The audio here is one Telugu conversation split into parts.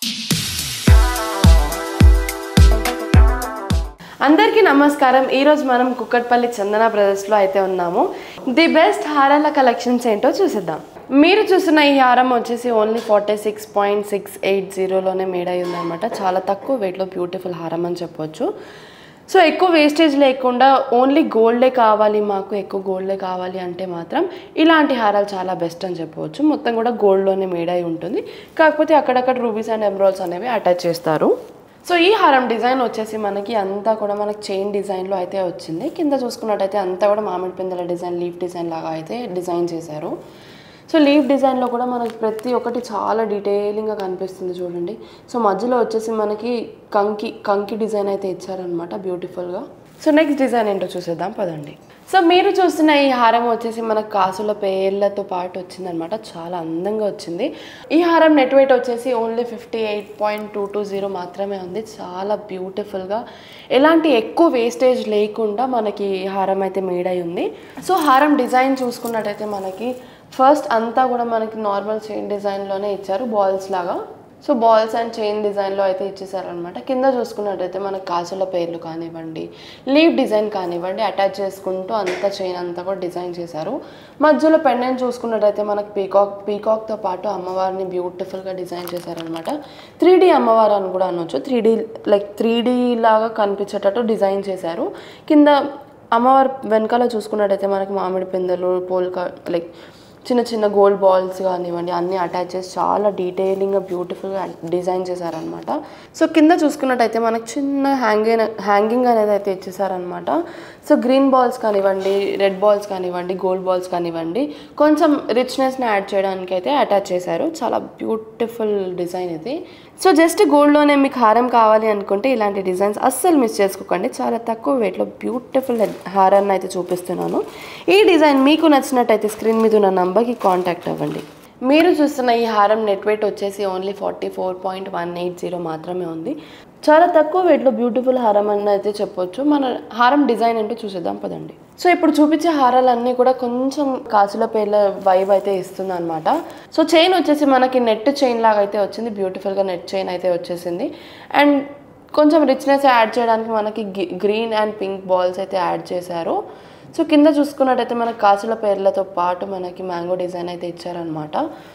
అందరికీ నమస్కారం ఈరోజు మనం కుక్కట్పల్లి చందన బ్రదర్స్లో అయితే ఉన్నాము ది బెస్ట్ హారాల కలెక్షన్స్ ఏంటో చూసేద్దాం మీరు చూస్తున్న ఈ హారం వచ్చేసి only forty six point six eight జీరోలోనే మేడ్ అయి ఉందన్నమాట చాలా తక్కువ వెయిట్లో బ్యూటిఫుల్ హారం అని చెప్పొచ్చు సో ఎక్కువ వేస్టేజ్ లేకుండా ఓన్లీ గోల్డే కావాలి మాకు ఎక్కువ గోల్డే కావాలి అంటే మాత్రం ఇలాంటి హారాలు చాలా బెస్ట్ అని చెప్పవచ్చు మొత్తం కూడా గోల్డ్లోనే మేడ్ అయి ఉంటుంది కాకపోతే అక్కడక్కడ రూబీస్ అండ్ ఎమరాల్స్ అనేవి అటాచ్ చేస్తారు సో ఈ హారం డిజైన్ వచ్చేసి మనకి అంతా కూడా మనకి చైన్ డిజైన్లో అయితే వచ్చింది కింద చూసుకున్నట్టయితే అంతా కూడా మామిడి పిందెల డిజైన్ లీఫ్ డిజైన్ లాగా అయితే డిజైన్ చేశారు సో లీఫ్ డిజైన్లో కూడా మనకి ప్రతి ఒక్కటి చాలా డీటెయిలింగ్గా కనిపిస్తుంది చూడండి సో మధ్యలో వచ్చేసి మనకి కంకి కంకి డిజైన్ అయితే ఇచ్చారనమాట బ్యూటిఫుల్గా సో నెక్స్ట్ డిజైన్ ఏంటో చూసేద్దాం పదండి సో మీరు చూస్తున్న ఈ హారం వచ్చేసి మనకు కాసుల పేర్లతో పాటు వచ్చిందనమాట చాలా అందంగా వచ్చింది ఈ హారం నెట్ వెయిట్ వచ్చేసి only fifty eight point two two zero మాత్రమే ఉంది చాలా బ్యూటిఫుల్గా ఎలాంటి ఎక్కువ వేస్టేజ్ లేకుండా మనకి ఈ హారం అయితే మేడ్ అయి ఉంది సో హారం డిజైన్ చూసుకున్నట్టయితే మనకి ఫస్ట్ అంతా కూడా మనకి నార్మల్ చైన్ డిజైన్లోనే ఇచ్చారు బాల్స్ లాగా సో బాల్స్ అండ్ చైన్ డిజైన్లో అయితే ఇచ్చేసారనమాట కింద చూసుకున్నట్టయితే మనకి కాసుల పేర్లు కానివ్వండి లీవ్ డిజైన్ కానివ్వండి అటాచ్ చేసుకుంటూ అంతా చైన్ అంతా కూడా డిజైన్ చేశారు మధ్యలో పెండెంట్ చూసుకున్నట్టయితే మనకి పీకాక్ పీకాక్తో పాటు అమ్మవారిని బ్యూటిఫుల్గా డిజైన్ చేశారనమాట త్రీ డీ అమ్మవారు అని కూడా అనొచ్చు three D like three D లాగా కనిపించేటట్టు డిజైన్ చేశారు కింద అమ్మవారి వెనకాల చూసుకున్నట్టయితే మనకి మామిడి పిందెలు పోల్కా లైక్ చిన్న చిన్న గోల్డ్ బాల్స్ కానివ్వండి అన్నీ అటాచ్ చేసి చాలా డీటెయిలింగ్గా బ్యూటిఫుల్గా డిజైన్ చేశారనమాట సో కింద చూసుకున్నట్టయితే మనకు చిన్న హ్యాంగింగ్ హ్యాంగింగ్ అనేది అయితే ఇచ్చేసారనమాట సో గ్రీన్ బాల్స్ కానివ్వండి రెడ్ బాల్స్ కానివ్వండి గోల్డ్ బాల్స్ కానివ్వండి కొంచెం రిచ్నెస్ని యాడ్ చేయడానికి అయితే అటాచ్ చేశారు చాలా బ్యూటిఫుల్ డిజైన్ ఇది సో జస్ట్ గోల్డ్లోనే మీకు హారం కావాలి అనుకుంటే ఇలాంటి డిజైన్స్ అస్సలు మిస్ చేసుకోకండి చాలా తక్కువ వెయిట్లో బ్యూటిఫుల్ హారాన్ని అయితే చూపిస్తున్నాను ఈ డిజైన్ మీకు నచ్చినట్టయితే స్క్రీన్ మీద ఉన్న నంబర్కి కాంటాక్ట్ అవ్వండి మీరు చూస్తున్న ఈ హారం నెట్ వెయిట్ వచ్చేసి only forty four point one eight zero మాత్రమే ఉంది చాలా తక్కువ వెయిట్లో బ్యూటిఫుల్ హారం అని అయితే చెప్పొచ్చు మన హారం డిజైన్ ఏంటో చూసేద్దాం పదండి సో ఇప్పుడు చూపించే హారాలన్నీ కూడా కొంచెం కాసుల పేర్ల వైబ్ అయితే ఇస్తుంది అనమాట సో చైన్ వచ్చేసి మనకి నెట్ చైన్ లాగా అయితే వచ్చింది బ్యూటిఫుల్గా నెట్ చైన్ అయితే వచ్చేసింది అండ్ కొంచెం రిచ్నెస్ యాడ్ చేయడానికి మనకి గ్రీన్ అండ్ పింక్ బాల్స్ అయితే యాడ్ చేశారు సో కింద చూసుకున్నట్టయితే మనకి కాసుల పేర్లతో పాటు మనకి మ్యాంగో డిజైన్ అయితే ఇచ్చారనమాట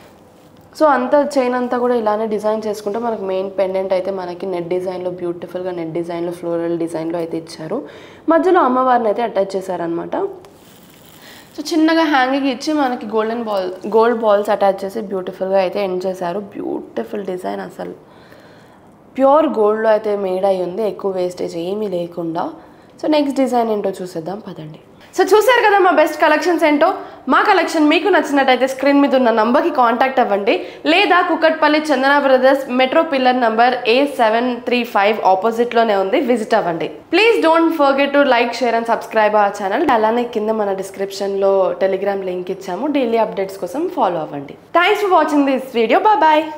సో అంతా చైన్ అంతా కూడా ఇలానే డిజైన్ చేసుకుంటే మనకి మెయిన్ పెండెంట్ అయితే మనకి నెట్ డిజైన్లో బ్యూటిఫుల్గా నెట్ డిజైన్లో ఫ్లోరల్ డిజైన్లో అయితే ఇచ్చారు మధ్యలో అమ్మవారిని అయితే అటాచ్ చేశారనమాట సో చిన్నగా హ్యాంగింగ్ ఇచ్చి మనకి golden ball gold balls attach చేసి బ్యూటిఫుల్గా అయితే ఎండ్ చేశారు బ్యూటిఫుల్ డిజైన్ అసలు ప్యూర్ గోల్డ్లో అయితే మేడ్ అయి ఉంది ఎక్కువ వేస్టేజ్ ఏమీ లేకుండా సో నెక్స్ట్ డిజైన్ ఏంటో చూసేద్దాం పదండి సో చూసారు కదా మా బెస్ట్ కలెక్షన్స్ ఏంటో మా కలెక్షన్ మీకు నచ్చినట్టయితే స్క్రీన్ మీద ఉన్న నంబర్కి కాంటాక్ట్ అవ్వండి లేదా Kukatpally Chandana brothers metro pillar number A seven three five ఆపోజిట్లోనే ఉంది విజిట్ అవ్వండి please don't forget to like share and subscribe our channel అలానే కింద మన డిస్క్రిప్షన్లో టెలిగ్రామ్ లింక్ ఇచ్చాము డైలీ అప్డేట్స్ కోసం ఫాలో అవ్వండి thanks for watching this video bye